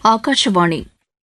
ஆகாஷவாணி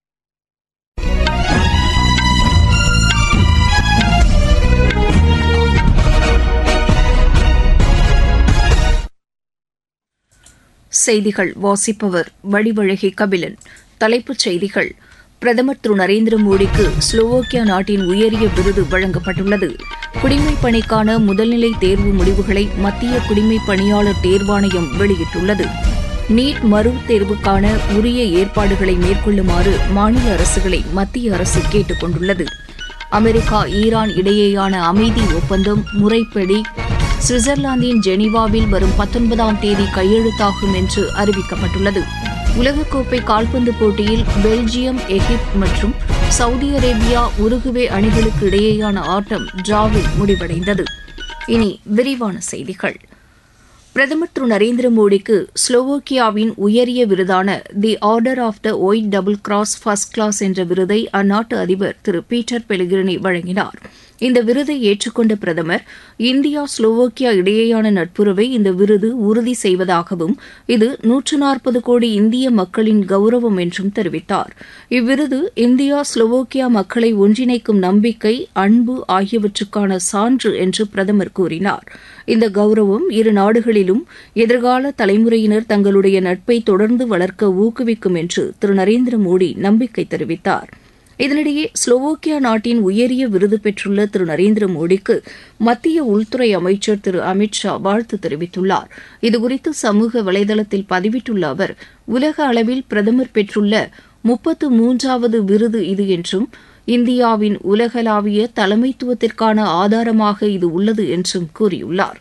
செய்திகள் வாசிப்பவர் வடிவழகி கபிலன் தலைப்புச் செய்திகள் பிரதமர் திரு நரேந்திர மோடிக்கு ஸ்லோவோக்கியா நாட்டின் உயரிய விருது வழங்கப்பட்டுள்ளது குடிமைப் பணிக்கான முதல்நிலை தேர்வு முடிவுகளை மத்திய குடிமைப் பணியாளர் தேர்வாணையம் வெளியிட்டுள்ளது நீட் மறு தேர்வுக்கான உரிய ஏற்பாடுகளை மேற்கொள்ளுமாறு மாநில அரசுகளை மத்திய அரசு கேட்டுக் கொண்டுள்ளது அமெரிக்கா ஈரான் இடையேயான அமைதி ஒப்பந்தம் முறைப்படி சுவிட்சர்லாந்தின் ஜெனீவாவில் வரும் பத்தொன்பதாம் தேதி கையெழுத்தாகும் என்று அறிவிக்கப்பட்டுள்ளது உலகக்கோப்பை கால்பந்து போட்டியில் பெல்ஜியம் எகிப்து மற்றும் சவுதி அரேபியா உருகுவே அணிகளுக்கு இடையேயான ஆட்டம் டிராவில் முடிவடைந்தது இனி விரிவான செய்திகள் பிரதமர் திரு நரேந்திர மோடிக்கு ஸ்லோவோக்கியாவின் உயரிய விருதான the order of the white double cross first class என்ற விருதை அந்நாட்டு அதிபர் திரு பீட்டர் பெலிகிரினி வழங்கினார் இந்த விருதை ஏற்றுக்கொண்ட பிரதமர் இந்தியா ஸ்லோவோக்கியா இடையேயான நட்புறவை இந்த விருது உறுதி செய்வதாகவும் இது நூற்று நாற்பது கோடி இந்திய மக்களின் கௌரவம் என்றும் தெரிவித்தார் இவ்விருது இந்தியா ஸ்லோவோக்கியா மக்களை ஒன்றிணைக்கும் நம்பிக்கை அன்பு ஆகியவற்றுக்கான சான்று என்று பிரதமர் கூறினார் இந்த கௌரவம் இரு நாடுகளிலும் எதிர்கால தலைமுறையினர் தங்களுடைய நட்பை தொடர்ந்து வளர்க்க ஊக்குவிக்கும் என்று திரு நரேந்திர மோடி நம்பிக்கை தெரிவித்தார் இதனிடையே ஸ்லோவோக்கியா நாட்டின் உயரிய விருது பெற்றுள்ள திரு நரேந்திர மோடிக்கு மத்திய உள்துறை அமைச்சர் திரு அமித் ஷா வாழ்த்து தெரிவித்துள்ளார் இதுகுறித்து சமூக வலைதளத்தில் பதிவிட்டுள்ள அவர் உலக அளவில் பிரதமர் பெற்றுள்ள முப்பத்து மூன்றாவது விருது இது என்றும் இந்தியாவின் உலகளாவிய தலைமைத்துவத்திற்கான ஆதாரமாக இது உள்ளது என்றும் கூறியுள்ளார்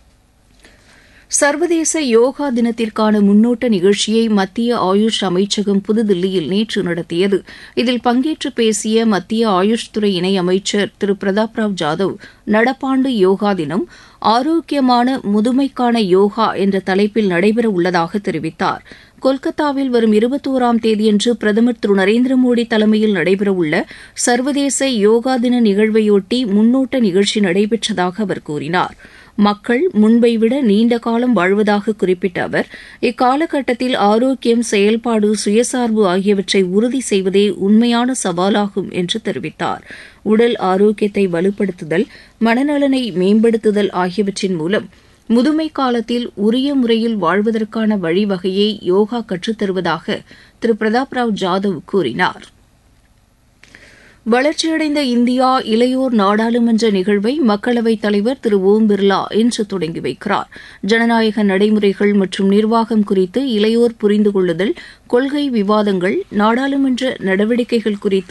சர்வதேச யோகா தினத்திற்கான முன்னோட்ட நிகழ்ச்சியை மத்திய ஆயுஷ் அமைச்சகம் புதுதில்லியில் நேற்று நடத்தியது இதில் பங்கேற்று பேசிய மத்திய ஆயுஷ் துறை இணையமைச்சர் திரு பிரதாப் ராவ் ஜாதவ் நடப்பாண்டு யோகா தினம் ஆரோக்கியமான முதுமைக்கான யோகா என்ற தலைப்பில் நடைபெற உள்ளதாக தெரிவித்தார் கொல்கத்தாவில் வரும் இருபத்தோராம் தேதியன்று பிரதமர் திரு நரேந்திர மோடி தலைமையில் நடைபெறவுள்ள சர்வதேச யோகா தின நிகழ்வையொட்டி முன்னோட்ட நிகழ்ச்சி நடைபெற்றதாக அவர் கூறினார் மக்கள் முன்பை விட நீண்ட காலம் வாழ்வதாக குறிப்பிட்ட அவர் இக்காலகட்டத்தில் ஆரோக்கியம் செயல்பாடு சுயசார்பு ஆகியவற்றை உறுதி செய்வதே உண்மையான சவாலாகும் என்று தெரிவித்தார் உடல் ஆரோக்கியத்தை வலுப்படுத்துதல் மனநலனை மேம்படுத்துதல் ஆகியவற்றின் மூலம் முதுமை காலத்தில் உரிய முறையில் வாழ்வதற்கான வழிவகையை யோகா கற்றுத்தருவதாக திரு பிரதாப் ராவ் ஜாதவ் கூறினார் வளர்ச்சியடைந்த இந்தியா இளையோர் நாடாளுமன்ற நிகழ்வை மக்களவைத் தலைவர் திரு ஓம் பிர்லா இன்று தொடங்கி வைக்கிறார் ஜனநாயக நடைமுறைகள் மற்றும் நிர்வாகம் குறித்து இளையோர் புரிந்து கொள்ளுதல் கொள்கை விவாதங்கள் நாடாளுமன்ற நடவடிக்கைகள் குறித்து